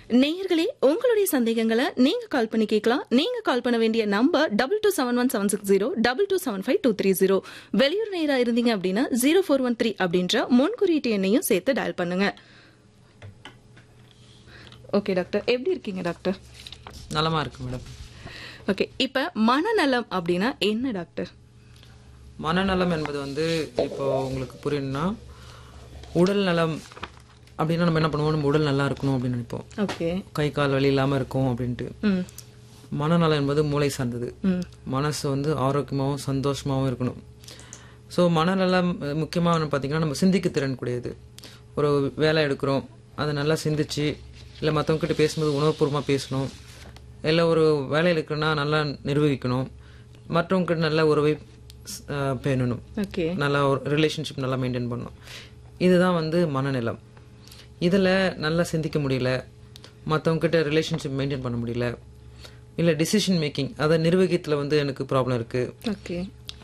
நேயர்களே உங்களுடைய சந்தேகங்களை நீங்க கால் பண்ணி கேட்கலாம் நீங்க கால் பண்ண வேண்டிய number double two seven one seven six zero double two seven five two three zero வெளியூர் நேரா இருந்தீங்க அப்படின்னா ஜீரோ ஃபோர் ஒன் த்ரீ அப்படின்ற முன்குறியீட்டு எண்ணையும் சேர்த்து டயல் பண்ணுங்க ஓகே டாக்டர் எப்படி இருக்கீங்க டாக்டர் நலமாக இருக்கு மேடம் ஓகே இப்ப மனநலம் அப்படின்னா என்ன டாக்டர் மனநலம் என்பது வந்து இப்போ உங்களுக்கு புரியணும்னா உடல் நலம் அப்படின்னா நம்ம என்ன பண்ணுவோம் நம்ம உடல் நல்லா இருக்கணும் அப்படின்னு நினைப்போம் ஓகே கை கால் வலி இல்லாமல் இருக்கும் அப்படின்ட்டு ம் மனநலம் என்பது மூளை சார்ந்தது ம் மனசு வந்து ஆரோக்கியமாகவும் சந்தோஷமாகவும் இருக்கணும் ஸோ மனநலம் முக்கியமாக பார்த்தீங்கன்னா நம்ம சிந்திக்க திறன் கூடியது ஒரு வேலை எடுக்கிறோம் அதை நல்லா சிந்திச்சு இல்லை மற்றவங்ககிட்ட பேசும்போது உணவுபூர்வமாக பேசணும் இல்லை ஒரு வேலையில் இருக்கிறோன்னா நல்லா நிர்வகிக்கணும் மற்றவங்ககிட்ட நல்ல உறவை ஸ்- அஹ் பேணணும் ஓகே நல்லா ஒரு ரிலேஷன்ஷிப் நல்லா மெயின்டைன் பண்ணணும் இதுதான் வந்து மனநலம் இதில் நல்லா சிந்திக்க முடியல மற்றவங்ககிட்ட ரிலேஷன்ஷிப் மெயின்டைன் பண்ண முடியல இல்லை டிசிஷன் மேக்கிங் அதை நிர்வகித்தில் வந்து எனக்கு ப்ராப்ளம் இருக்குது ஓகே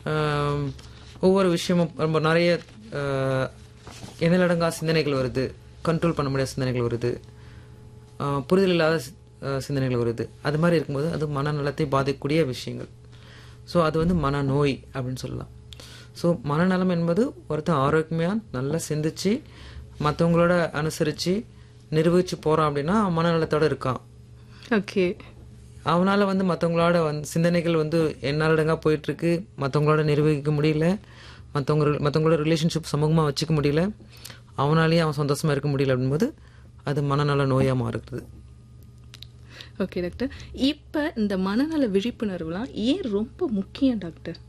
ஒவ்வொரு விஷயமும் ரொம்ப நிறைய ஆஹ், எண்ணிலடங்கா சிந்தனைகள் வருது கண்ட்ரோல் பண்ண முடியாத சிந்தனைகள் வருது ஆஹ், புரிதல் இல்லாத சி- ஆஹ், சிந்தனைகள் வருது அது மாதிரி இருக்கும்போது அது மனநலத்தை பாதிக்கக்கூடிய விஷயங்கள் ஸோ அது வந்து மனநோய் அப்படின்னு சொல்லலாம் ஸோ மனநலம் என்பது ஒருத்தன் ஆரோக்கியமாக நல்லா சிந்திச்சு மற்றவங்களோட அனுசரித்து நிர்வகிச்சு போகிறான் அப்படின்னா அவன் மனநலத்தோட இருக்கான் ஓகே அவனால வந்து மற்றவங்களோட வந்து சிந்தனைகள் வந்து என்னாலடங்கா போயிட்டு இருக்கு மற்றவங்களோட நிர்வகிக்க முடியல மற்றவங்க மற்றவங்களோட ரிலேஷன்ஷிப் சமூகமாக வச்சுக்க முடியல அவனாலேயே அவன் சந்தோஷமா இருக்க முடியல அப்படின்போது அது மனநல நோயா மாறுகிறது ஓகே டாக்டர் இப்ப இந்த மனநல விழிப்புணர்வுலாம் ஏன் ரொம்ப முக்கியம் டாக்டர்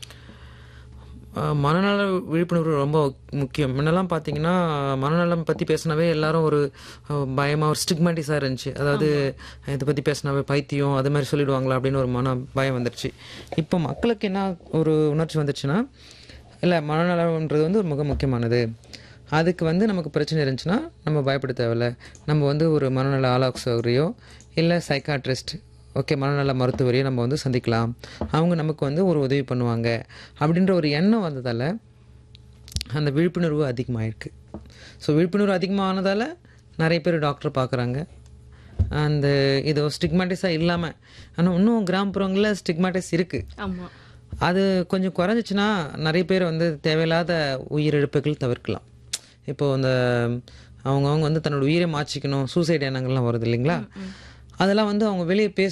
ஆஹ் மனநல விழிப்புணர்வு ரொம்ப முக்கியம் முன்னெல்லாம் பார்த்தீங்கன்னா மனநலம் பற்றி பேசினாவே எல்லாரும் ஒரு ஆஹ், பயமா ஒரு ஸ்டிக்மேட்டிஸாக இருந்துச்சு அதாவது இதை பற்றி பேசினாவே பைத்தியம் அது மாதிரி சொல்லிடுவாங்களா அப்படின்னு ஒரு மன பயம் வந்துருச்சு இப்போ மக்களுக்கு என்ன ஒரு உணர்ச்சி வந்துருச்சுன்னா இல்லை மனநலம்ன்றது வந்து ஒரு மிக முக்கியமானது அதுக்கு வந்து நமக்கு பிரச்சனை இருந்துச்சுன்னா நம்ம பயப்பட தேவையில்ல நம்ம வந்து ஒரு மனநல ஆலோசகரையோ இல்லை சைக்காட்ரிஸ்ட் ஓகே மனநல மருத்துவரையும் நம்ம வந்து சந்திக்கலாம் அவங்க நமக்கு வந்து ஒரு உதவி பண்ணுவாங்க அப்படின்ற ஒரு எண்ணம் வந்ததால் அந்த விழிப்புணர்வு அதிகமாயிருக்கு ஸோ விழிப்புணர்வு அதிகமானதால் நிறைய பேர் டாக்டர் பார்க்குறாங்க அந்த இது ஸ்டிக்மாட்டிஸாக இல்லாமல் ஆனால் இன்னும் கிராமப்புறங்களில் ஸ்டிக்மாட்டிஸ் இருக்குது ஆமா அது கொஞ்சம் குறைஞ்சிச்சுன்னா நிறைய பேர் வந்து தேவையில்லாத உயிரிழப்புகள் தவிர்க்கலாம் இப்போ அந்த அவங்கவுங்க வந்து தன்னோட உயிரை மாச்சிக்கணும் சூசைட் எண்ணங்கள்லாம் வருது இல்லைங்களா அதெல்லாம் வந்து அவங்க வெளியே பேச